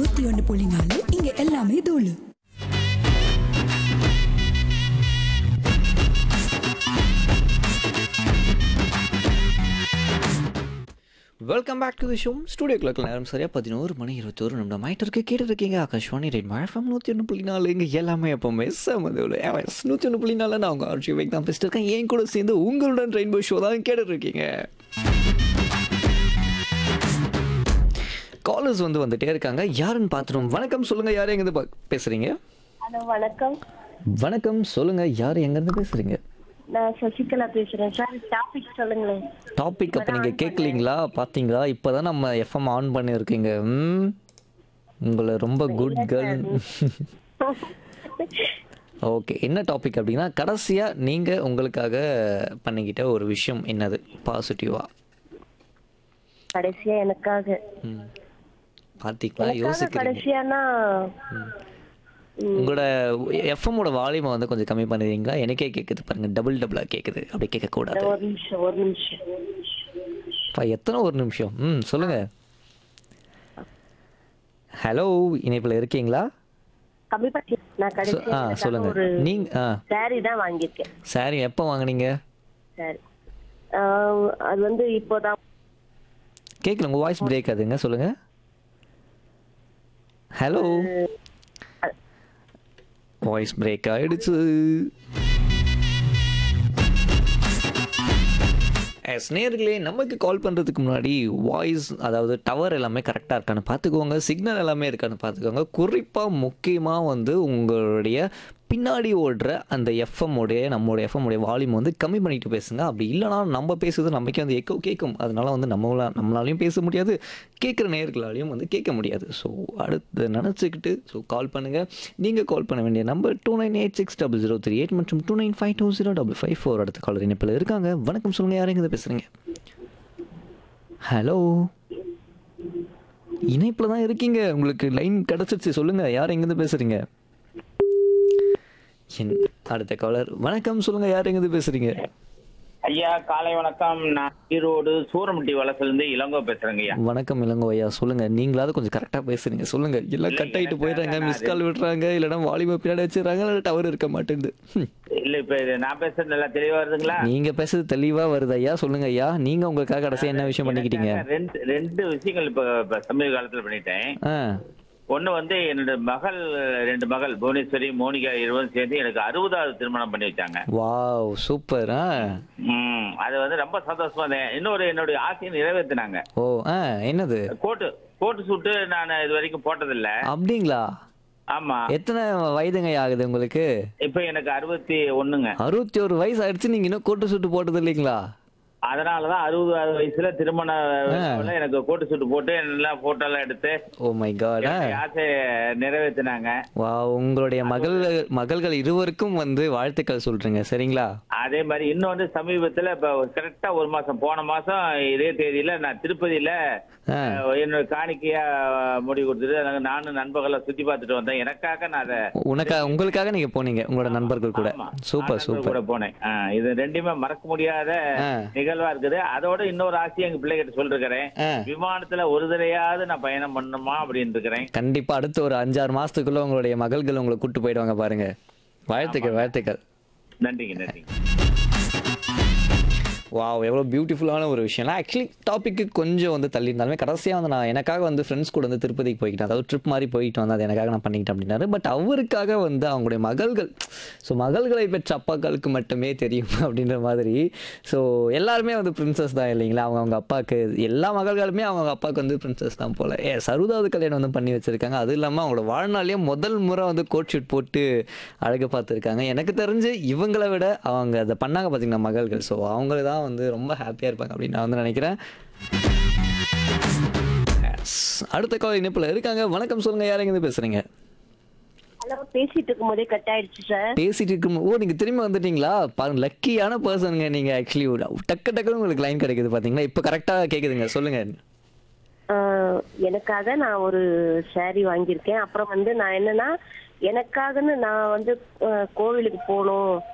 நூத்தி ஒன்னு புள்ளி நாலு இங்க எல்லாமே தூளு welcome back to the show studio clock நேரம் சரியா பதினோரு மணி இருபத்தோரு நிமிடம் ஆயிட்டு இருக்கு கேட்டு இருக்கீங்க ஆகாஷ்வாணி ரெட் மழஃபம் நூற்றி ஒன்று புள்ளி நாலு இங்கே எல்லாமே எப்போவுமே செமதுல நூற்றி ஒன்று புள்ளி நாலு நான் உங்கள் ஆர்ஜி வைக் தான் பேசிட்டு இருக்கேன் என் கூட சேர்ந்து உங்களுடன் ரெயின்போ ஷோ தான் கேட்டுட்டு இருக்கீங்க காலர்ஸ் வந்து வந்துட்டே இருக்காங்க யாருன்னு பார்த்துருவோம் வணக்கம் சொல்லுங்க யார் எங்கேருந்து பா- பேசுறீங்க ஹலோ வணக்கம் வணக்கம் சொல்லுங்க யார் எங்கேருந்து பேசுறீங்க நான் சசிகலா பேசுறேன் சார் டாபிக் சொல்லுங்களேன் டாபிக் அப்போ நீங்கள் கேட்கலீங்களா பார்த்தீங்களா இப்போ தான் நம்ம எஃப்எம் ஆன் பண்ணியிருக்கீங்க ம் உங்களை ரொம்ப குட் கேர்ள் ஓகே என்ன டாபிக் அப்படின்னா கடைசியாக நீங்கள் உங்களுக்காக பண்ணிக்கிட்ட ஒரு விஷயம் என்னது பாசிட்டிவாக கடைசியா எனக்காக ம் பார்த்தீங்களா எனக்காக யோசிக்கிறீங்க கடைசியானா உங்களோட எஃப்எம்மோட வால்யூமை வந்து கொஞ்சம் கம்மி பண்ணுறீங்களா எனக்கே கேட்குது பாருங்க டபுள் டபுளாக கேட்குது அப்படி கேட்கக்கூடாது ஒரு நிமிஷம் ஒரு நிமிஷம் அப்பா எத்தனை ஒரு நிமிஷம் ம் சொல்லுங்க ஹலோ இணைப்பில் இருக்கீங்களா கம்மி பண்ணி நான் சொ- கடைசியா ஆ எனக்காக சொல்லுங்க ஒரு நீங்க ஆ சாரி தான் வாங்கியிருக்கேன் சாரி எப்போ வாங்குனீங்க சாரி அது வந்து இப்போதான் கேட்கல உங்க வாய்ஸ் பிரேக் ஆகுதுங்க சொல்லுங்க ஹலோ வாய்ஸ் பிரேக் ஆயிடுச்சு எஸ் நேர்களே நமக்கு கால் பண்ணுறதுக்கு முன்னாடி வாய்ஸ் அதாவது டவர் எல்லாமே கரெக்டாக இருக்கான்னு பார்த்துக்கோங்க சிக்னல் எல்லாமே இருக்கான்னு பார்த்துக்கோங்க குறிப்பாக முக்கியமாக வந்து உங்களுடைய பின்னாடி ஓடுற அந்த எஃப்எம் உடைய நம்மளுடைய எஃப்எம் உடைய வால்யூம் வந்து கம்மி பண்ணிட்டு பேசுங்க அப்படி இல்லைனா நம்ம பேசுறது நமக்கே வந்து எக்கோ கேட்கும் அதனால வந்து நம்மளா நம்மளாலையும் பேச முடியாது கேட்குற நேர்களாலையும் வந்து கேட்க முடியாது ஸோ அடுத்து நினச்சிக்கிட்டு ஸோ கால் பண்ணுங்கள் நீங்கள் கால் பண்ண வேண்டிய number two nine eight six double zero three eight மற்றும் two nine five two zero double five four அடுத்த காலர் இணைப்பில் இருக்காங்க வணக்கம் சொல்லுங்கள் யார் எங்கே பேசுகிறீங்க ஹலோ இணைப்பில் தான் இருக்கீங்க உங்களுக்கு லைன் கிடச்சிருச்சு சொல்லுங்கள் யார் எங்கேருந்து பேசுகிறீங்க என் அடுத்த காலர் வணக்கம் சொல்லுங்கள் யார் எங்கேருந்து பேசுகிறீங்க ஐயா காலை வணக்கம் நான் ஈரோடு சூரமுட்டி வலசிலிருந்து இளங்கோ பேசுறேங்க ஐயா வணக்கம் இளங்கோ ஐயா சொல்லுங்க நீங்களாவது கொஞ்சம் கரெக்டா பேசுறீங்க சொல்லுங்க எல்லாம் கட் ஆயிட்டு போயிடுறாங்க மிஸ் கால் விடுறாங்க இல்லைன்னா வாலிப பின்னாடி வச்சிடறாங்க இல்லை டவர் இருக்க மாட்டேங்குது ஹம். இல்ல இப்ப இது நான் பேசுறது நல்லா தெளிவா வருதுங்களா நீங்க பேசுறது தெளிவா வருது ஐயா சொல்லுங்க ஐயா நீங்க உங்களுக்காக கடைசியா என்ன விஷயம் பண்ணிக்கிட்டீங்க எனக்காக ரெண்டு ரெண்டு விஷயங்கள் இப்ப இப்ப சமீப காலத்துல பண்ணிட்டேன் ஆ ஒண்ணு வந்து என்னோட மகள் ரெண்டு மகள் புவனேஸ்வரி மோனிகா இருவரும் சேர்ந்து எனக்கு அறுபதாவது திருமணம் பண்ணி வச்சாங்க வாவ் சூப்பர் ஆ ம் அது வந்து ரொம்ப சந்தோஷமா இருந்தேன் இன்னொரு என்னுடைய ஆசையை நிறைவேற்றினாங்க ஓ ஆ என்னது கோட்டு கோட்டு சூட்டு நான் இது வரைக்கும் போட்டதில்ல அப்படிங்களா ஆமா எத்தனை வயதுங்க ஆகுது உங்களுக்கு இப்ப எனக்கு அறுபத்தி ஒண்ணுங்க அறுபத்தி ஒரு வயசு ஆயிடுச்சு நீங்க இன்னும் கோட்டு சுட்டு போட்டது இல்லைங்களா அதனாலதான் அறுபது வயசுல திருமண வயசுல எனக்கு கோட்டு சூட்டு போட்டு எல்லாம் போட்டோ எல்லாம் எடுத்து ஓ மை காட் ஆ என்னுடைய ஆசையை நிறைவேற்றினாங்க வா உங்களுடைய மகள் மகள்கள் இருவருக்கும் வந்து வாழ்த்துக்கள் சொல்றீங்க சரிங்களா அதே மாதிரி இன்னும் வந்து சமீபத்துல இப்ப கரெக்டா ஒரு மாசம் போன மாசம் இதே தேதியில நான் திருப்பதியில ஆ அஹ், என்னோட காணிக்கையா முடிவு கொடுத்துட்டு நாங்க நானும் நண்பர்களை சுத்தி பார்த்துட்டு வந்தேன் எனக்காக நான் அதை உனக்காக உங்களுக்காக நீங்க போனீங்க உங்களோட நண்பர்கள் கூட ஆமா, சூப்பர் நான் சூப்பர் கூட போனேன் ஆ, இது ரெண்டுமே மறக்க முடியாத ஆ. நிகழ்வா இருக்குது அதோட இன்னொரு ஆசையை எங்க பிள்ளைகிட்ட சொல்லிருக்கிறேன் ஆ. விமானத்துல ஒரு தடவையாவது நான் பயணம் பண்ணணுமா அப்படின்னு இருக்கிறேன் கண்டிப்பா அடுத்த ஒரு அஞ்சாறு மாசத்துக்குள்ள உங்களுடைய மகள்கள் உங்களை கூட்டு போயிடுவாங்க பாருங்க வாழ்த்துக்கள் வாழ்த்துக்கள் நன்றிங்க நன்றிங்க வாவ் எவ்வளோ பியூட்டிஃபுல்லான ஒரு விஷயம் ஆக்சுவலி டாப்பிக்கு கொஞ்சம் வந்து தள்ளி இருந்தாலுமே கடைசியாக வந்து நான் எனக்காக வந்து ஃப்ரெண்ட்ஸ் கூட வந்து திருப்பதிக்கு போய்கிட்டேன் அதாவது ட்ரிப் மாதிரி போயிட்டு வந்து அது எனக்காக நான் பண்ணிக்கிட்டேன் அப்படின்னாரு பட் அவருக்காக வந்து அவங்களுடைய மகள்கள் ஸோ மகள்களை பெற்ற அப்பாக்களுக்கு மட்டுமே தெரியும் அப்படின்ற மாதிரி ஸோ எல்லாருமே வந்து பிரின்சஸ் தான் இல்லைங்களா அவங்க அவங்க அப்பாவுக்கு எல்லா மகள்களுமே அவங்க அவங்க அப்பாவுக்கு வந்து பிரின்சஸ் தான் போல ஏ அறுபதாவது கல்யாணம் வந்து பண்ணி வச்சிருக்காங்க அது இல்லாமல் அவங்களோட வாழ்நாளையே முதல் முறை வந்து கோட் ஷூட் போட்டு அழகு பார்த்துருக்காங்க எனக்கு தெரிஞ்சு இவங்களை விட அவங்க அதை பண்ணாங்க பார்த்தீங்கன்னா மகள்கள் ஸோ அவங்க தான் வந்து ரொம்ப ஹாப்பியாக இருப்பாங்க அப்படின்னு நான் வந்து நினைக்கிறேன் Yes. அடுத்த கால் இணைப்பில் இருக்காங்க வணக்கம் சொல்லுங்க யார் எங்கேருந்து பேசுறீங்க ஹலோ பேசிட்டு இருக்கும் போதே கட் ஆயிடுச்சு சார் பேசிட்டு இருக்கும் ஓ நீங்க திரும்பி வந்துட்டீங்களா பாருங்க லக்கியான பர்சனுங்க நீங்க ஆக்சுவலி டக்கு டக்குன்னு உங்களுக்கு லைன் கிடைக்குது பாத்தீங்களா இப்போ கரெக்டா கேக்குதுங்க சொல்லுங்க எனக்காக நான் ஒரு saree வாங்கியிருக்கேன் அப்புறம் வந்து நான் என்னன்னா எனக்காகன்னு நான் வந்து அஹ், கோவிலுக்கு போகணும்